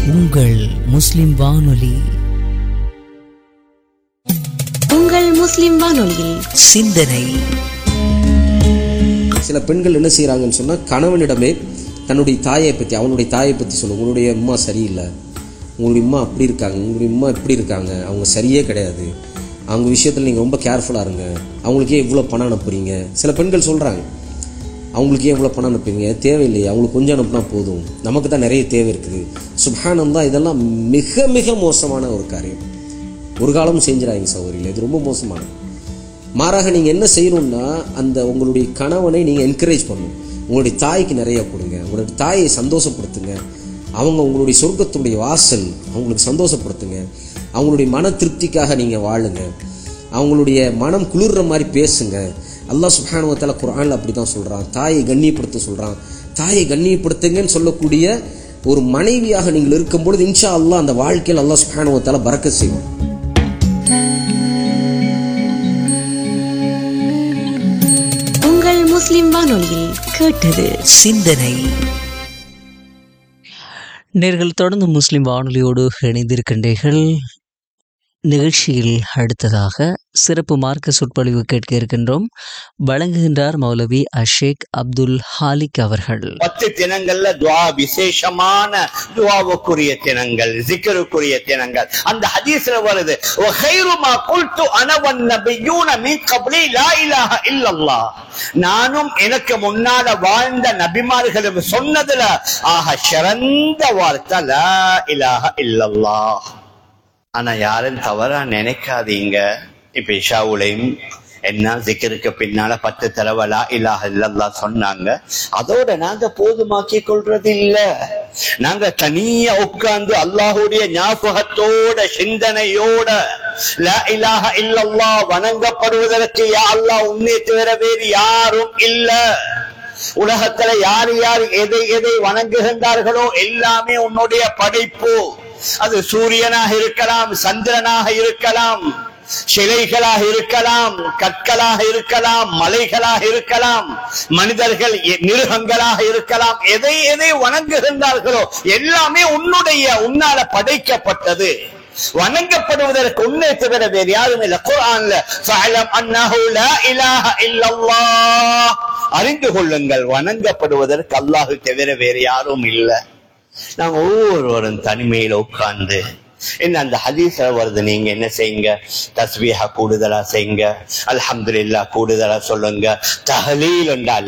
உங்கள் முஸ்லிம் வானொலி உங்கள் முஸ்லிம் வானொலியில் சிந்தனை சில பெண்கள் என்ன செய்கிறாங்கன்னு சொன்னால் கணவனிடமே தன்னுடைய தாயை பற்றி அவனுடைய தாயை பற்றி சொல்லும் உங்களுடைய அம்மா சரியில்லை உங்களுடைய அம்மா அப்படி இருக்காங்க உங்களுடைய அம்மா இப்படி இருக்காங்க அவங்க சரியே கிடையாது அவங்க விஷயத்தில் நீங்கள் ரொம்ப கேர்ஃபுல்லாக இருங்க அவங்களுக்கே இவ்வளோ பணம் அனுப்புறீங்க சில பெண்கள் சொல்கிறாங்க அவங்களுக்கே எவ்வளோ பணம் அனுப்புவீங்க தேவையில்லையே அவங்களுக்கு கொஞ்சம் அனுப்புனா போதும் நமக்கு தான் நிறைய தேவை இருக்குது சுப்ஹானம் தான் இதெல்லாம் மிக மிக மோசமான ஒரு காரியம் ஒரு காலமும் செஞ்சிடாதீங்க சௌகரியில் இது ரொம்ப மோசமானது மாறாக நீங்கள் என்ன செய்யணும்னா அந்த உங்களுடைய கணவனை நீங்கள் என்கரேஜ் பண்ணணும் உங்களுடைய தாய்க்கு நிறைய கொடுங்க உங்களுடைய தாயை சந்தோஷப்படுத்துங்க அவங்க உங்களுடைய சொர்க்கத்துடைய வாசல் அவங்களுக்கு சந்தோஷப்படுத்துங்க அவங்களுடைய மன திருப்திக்காக நீங்கள் வாழுங்க அவங்களுடைய மனம் குளிர்ற மாதிரி பேசுங்க அல்லாஹ் சுப்ஹானுவத்தால குர்ஆன்ல அப்படி தான் சொல்கிறான் தாயை கண்ணியப்படுத்த சொல்கிறான் தாயை கண்ணியப்படுத்துங்கன்னு சொல்லக்கூடிய ஒரு மனைவியாக நீங்கள் இருக்கும் பொழுது இன்ஷா அல்லாஹ் அந்த வாழ்க்கையில் அல்லாஹ் சுப்ஹானுவத்தால பறக்க செய்வோம் உங்கள் முஸ்லிம் வானொலியில் கேட்டது சிந்தனை நேர்கள் தொடர்ந்து முஸ்லிம் வானொலியோடு இணைந்திருக்கின்றீர்கள் நிகழ்ச்சியில் அடுத்ததாக சிறப்பு மார்க்க சொற்பொழிவு கேட்க இருக்கின்றோம் வழங்குகின்றார் மௌலவி அஷேக் அப்துல் ஹாலிக் அவர்கள் பத்து தினங்கள்ல துவா விசேஷமான துவாவுக்குரிய தினங்கள் ஜிக்கருக்குரிய தினங்கள் அந்த ஹதீஸ்ல வருது وَخَيْرُ مَا قُلْتُ أَنَا وَالنَّبِيُّونَ مِنْ قَبْلِي لَا إِلَهَ إِلَّا اللَّهُ நானும் எனக்கு முன்னால வாழ்ந்த நபிமார்களும் சொன்னதுல ஆக சிறந்த வார்த்தை லா இலாஹ இல்லல்லாஹ் ஆனா யாரும் தவறா நினைக்காதீங்க இப்ப இஷாவுலையும் என்ன ஜிக்கருக்கு பின்னால பத்து தடவை லா இலாஹ இல்லல்லாஹ் சொன்னாங்க அதோட நாங்க போதுமாக்கி கொள்றது இல்ல நாங்க தனியா உட்கார்ந்து அல்லாஹுடைய ஞாபகத்தோட சிந்தனையோட லா இலாஹ இல்லல்லாஹ் வணங்கப்படுவதற்கு யா அல்லாஹ் உன்னை தவிர வேறு யாரும் இல்ல உலகத்துல யார் யார் எதை எதை வணங்குகின்றார்களோ எல்லாமே உன்னுடைய படைப்பு அது சூரியனாக இருக்கலாம் சந்திரனாக இருக்கலாம் சிலைகளாக இருக்கலாம் கற்களாக இருக்கலாம் மலைகளாக இருக்கலாம் மனிதர்கள் எ- மிருகங்களாக இருக்கலாம் எதை எதை வணங்குகின்றார்களோ எல்லாமே உன்னுடைய உன்னால படைக்கப்பட்டது வணங்கப்படுவதற்கு உன்னை தவிர வேறு யாரும் இல்லை குர்ஆன்ல ஃபஅலம் அன்னஹு லா இலாஹ இல்லல்லாஹ் அறிந்து கொள்ளுங்கள் வணங்கப்படுவதற்கு அல்லாஹ் தவிர வேறு யாரும் இல்லை நாங்க ஒவ்வொருவரும் தனிமையில உட்கார்ந்து என்ன அந்த ஹதீஸ்ல வருது நீங்க என்ன செய்யுங்க தஸ்பீஹா கூடுதலா செய்யுங்க அல்ஹம்துலில்லாஹ் கூடுதலா சொல்லுங்க தஹலீல் என்றால்